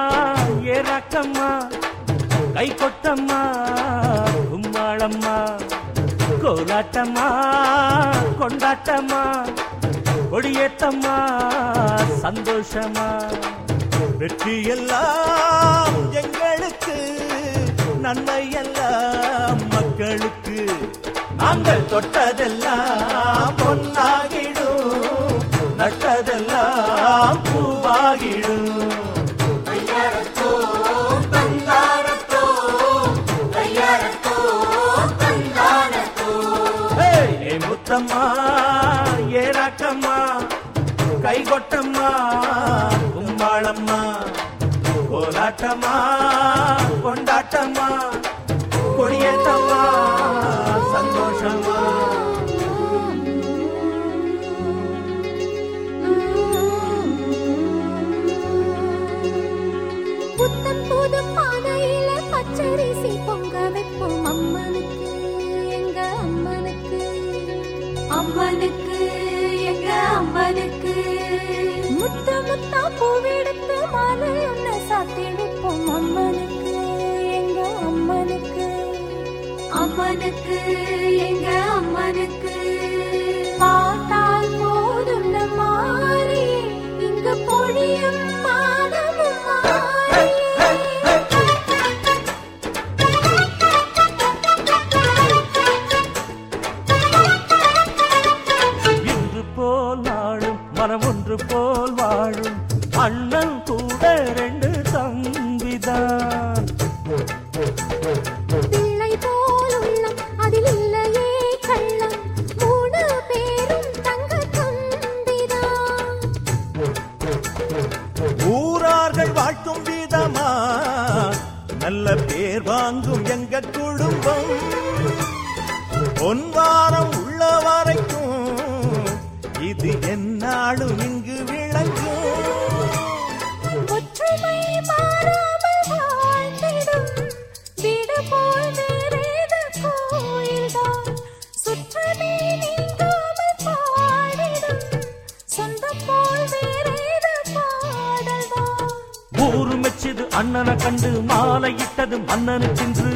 ஏறாக்கம்மா கை கொட்டம்மா கும்மாளம்மா கோலாட்டம்மா கொண்டாட்டம்மா கொடியேத்தம்மா சந்தோஷமா வெற்றி எல்லாம் எங்களுக்கு நன்மை எல்லாம் மக்களுக்கு நாங்கள் தொட்டதெல்லாம் பொன்னாகிடும் நட்டதெல்லாம் பூவாகிடும் ஏய், ஏ முத்தம்மா ஏராக்கம்மா கை கொட்டம்மா கும்பாளம்மா கோலாட்டம்மா கொண்டாட்டம்மா கொடியேத்தம்மா சந்தோஷமா புத்தம் புது பானையில பச்சரிசி பொங்க வைப்போம் அம்மனுக்கு எங்க அம்மனுக்கு அம்மனுக்கு எங்க அம்மனுக்கு முத்த முத்தா பூவெடுத்து மாலை ஒண்ணு சாத்தி வைப்போம் அம்மனுக்கு எங்க அம்மனுக்கு அம்மனுக்கு எங்க அம்மனுக்கு பார்த்தால் போதும் மாறி இங்கு பொழியும் மாதமும் மாறி இன்று போல் நாளும் மனம் ஒன்று போல் வாழும் அண்ணன் கூட ரெண்டு தம்பிதான் பிள்ளை போல் உள்ளம் அதில் இல்லையே கள்ளம் மூணு பேரும் தங்க தம்பிதான் ஊரார்கள் வாழ்த்தும் விதமா நல்ல பேர் வாங்கும் எங்க குடும்பம் பொன்வாரம் உள்ள வரைக்கும் இது என்னாலும் இங்கு விளங்கும் ஒற்றுமை மாறாமல் வாழ்ந்திடும் வீடு போல் வேறேது கோயில்தான் சுற்றமே நீங்காமல் பாடிடும் சொந்தம் போல் வேறேது பாடல்தான் ஊரு மெச்சது அண்ணனை கண்டு மாலையிட்டது மன்னனுக்கென்று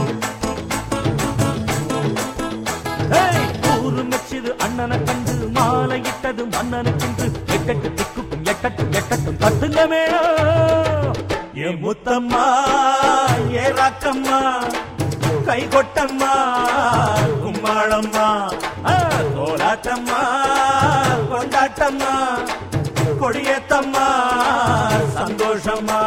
ஏய், ஊரு மெச்சது அண்ணனை கண்டு மாலையிட்டது மன்னனுக்கென்று எட்டட்டு திக்குக்கும் எட்டட்டும் எட்டட்டும் தட்டுங்க மேளம் ஏ முத்தம்மா ஏ ராக்கம்மா கை கொட்டம்மா கும்மாளம்மா ஆ, கோலாட்டம்மா கொண்டாட்டம்மா கொடியேத்தம்மா சந்தோஷமா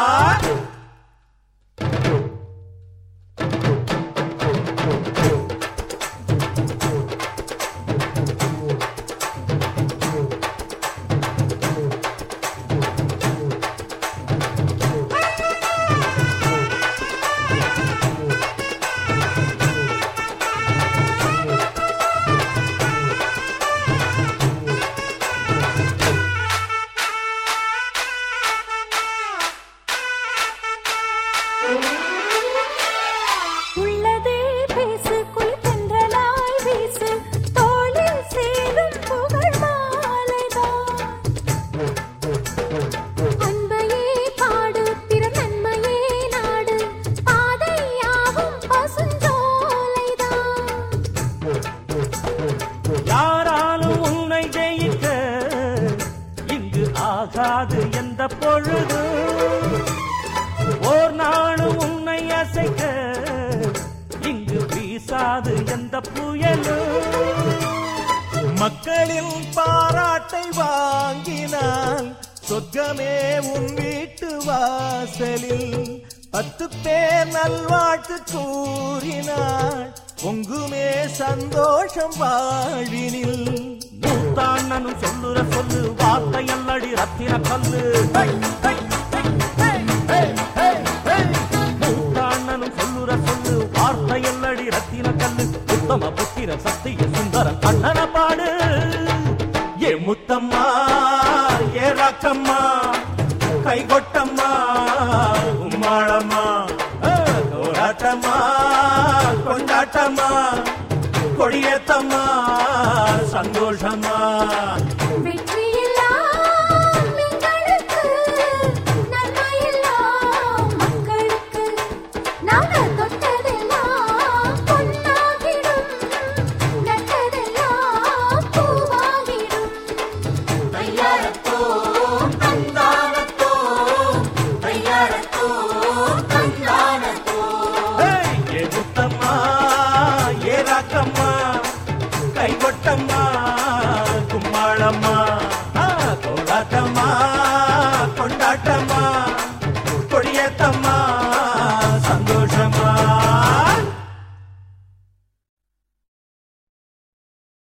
உள்ளதே பேசு குளித்தென்றலாய் வீசு தோளில் சேரும் புகழ் மாலைதான் அன்பையே பாடு பிற நன்மையே நாடு பாதையாகும் பசுஞ்சோலைதான் யாராலும் உன்னை ஜெயிக்க இங்கு ஆகாது எந்த பொழுது ஓர் நாளும் உன்னை அசைக்க இங்கு வீசாது எந்த புயலும் மக்களின் பாராட்டை வாங்கினால் சொர்க்கமே உன் வீட்டு வாசலில் பத்து பேர் நல்வாழ்த்து கூறினாள் பொங்குமே சந்தோஷம் வாழ்வினில் மூத்தாண்ணனும் சொல்லுற சொல்லு வார்த்தை அல்லடி ரத்தின கல்லு ஹை, ஹை, ஹை, ஹை, ஹை, ஹை, ஹை. மூத்தாண்ணனும் சொல்லுற சொல்லு வார்த்தை அல்லடி ரத்தின கல்லு உத்தம புத்திர சத்திய சுந்தர கண்ணன பாடு ஏ முத்தம்மா ஏ ராக்கம்மா கை கொட்டம்மா உம்மாளம்மா ஆ, கோலாட்டம்மா கொண்டாட்டம்மா கொடியேத்தம்மா சந்தோஷமா வெற்றி எல்லாம் எங்களுக்கு நன்மை எல்லாம் ஏய், ஏ முத்தம்மா ஏ ராக்கம்மா கை கொட்டம்மா கும்மாளம்மா ஆ, கோலாட்டம்மா கொண்டாட்டம்மா கொடியேத்தம்மா